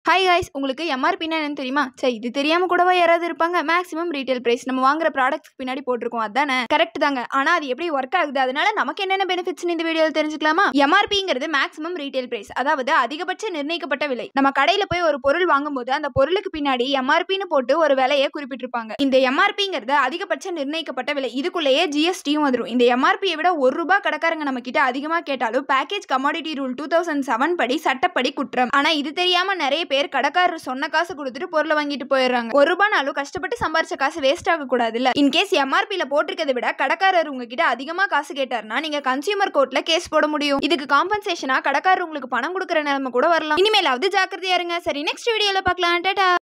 hi guys உங்களுக்கு எம்ஆர்பின்னா என்னன்னு தெரியுமா சரி இது தெரியாம கூடவா யாராவது இருப்பாங்க மேக்ஸிமம் ரீட்டைல் பிரைஸ் நம்ம வாங்குற ப்ராடக்ட்ஸ்க்கு பின்னாடி போட்டிருக்கோம் அதானே கரெக்ட் தாங்க ஆனா அது எப்படி ஒர்க் ஆகுது அதனால நமக்கு என்னென்ன பெனிஃபிட்ஸ் இந்த வீடியோவில் தெரிஞ்சுக்கலாமா எம்ஆர்பிங்கிறது மேக்ஸிமம் ரீட்டைல் பிரைஸ் அதாவது அதிகபட்ச நிர்ணயிக்கப்பட்ட விலை நம்ம கடையில போய் ஒரு பொருள் வாங்கும்போது அந்த பொருளுக்கு பின்னாடி எம்ஆர்பின்னு போட்டு ஒரு விலையை குறிப்பிட்டிருப்பாங்க இந்த எம்ஆர்பிங்கிறது அதிகபட்ச நிர்ணயிக்கப்பட்ட விலை இதுக்குள்ளேயே ஜிஎஸ்டியும் வந்துடும் இந்த எம்ஆர்பியை விட ஒரு ரூபாய் கடைக்காரங்க நம்ம கிட்ட அதிகமா கேட்டாலும் package commodity rule two thousand seven படி சட்டப்படி குற்றம் ஆனா இது தெரியாம நிறைய பேர் கடைக்காரர் சொன்ன காசு கொடுத்துட்டு பொருளை வாங்கிட்டு போயிடுறாங்க ஒரு ரூபானாலும் கஷ்டப்பட்டு சம்பாரிச்ச காசு வேஸ்ட் ஆக கூடாது இல்ல இன்கேஸ் எம்ஆர்பில போட்டிருக்கதை விட கடைக்காரர் உங்ககிட்ட அதிகமா காசு கேட்டாருன்னா நீங்க கன்சியூமர் கோர்ட்ல கேஸ் போட முடியும் இதுக்கு காம்பன்சேஷனா கடைக்காரர் உங்களுக்கு பணம் கொடுக்குற நிலைமை கூட வரலாம் இனிமேலாவது ஜாக்கிரதையா இருங்க சரி நெக்ஸ்ட் வீடியோல பார்க்கலாம் டாடா